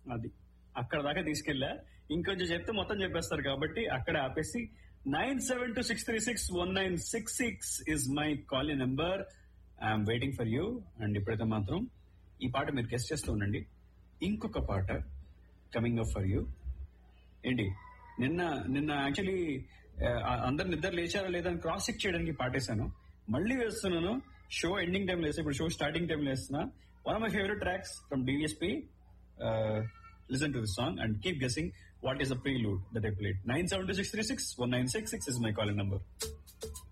అది అక్కడ దాకా తీసుకెళ్ళా ఇంకొంచెం చెప్తే మొత్తం చెప్పేస్తారు కాబట్టి అక్కడ ఆపేసి nine seven two six three six one nine six six is my call number I'm waiting for you and ఇప్పుడైతే మాత్రం ఈ పాట మీరు గెస్ట్ చేస్తూ ఉండండి ఇంకొక పాట కమింగ్ అప్ ఫర్ యూ ఏంటి నిన్న నిన్న యాక్చువల్లీ అందరు నిద్ర లేచారా లేదా అని క్రాస్ చెక్ చేయడానికి పాటేశాను మళ్ళీ వేస్తున్నాను షో ఎండింగ్ టైం వేస్తా ఇప్పుడు షో స్టార్టింగ్ టైం వేస్తున్నా one of my favourite tracks from DVSP listen to this song and keep guessing what is a prelude that I played nine seven two six three six one nine six six is my calling number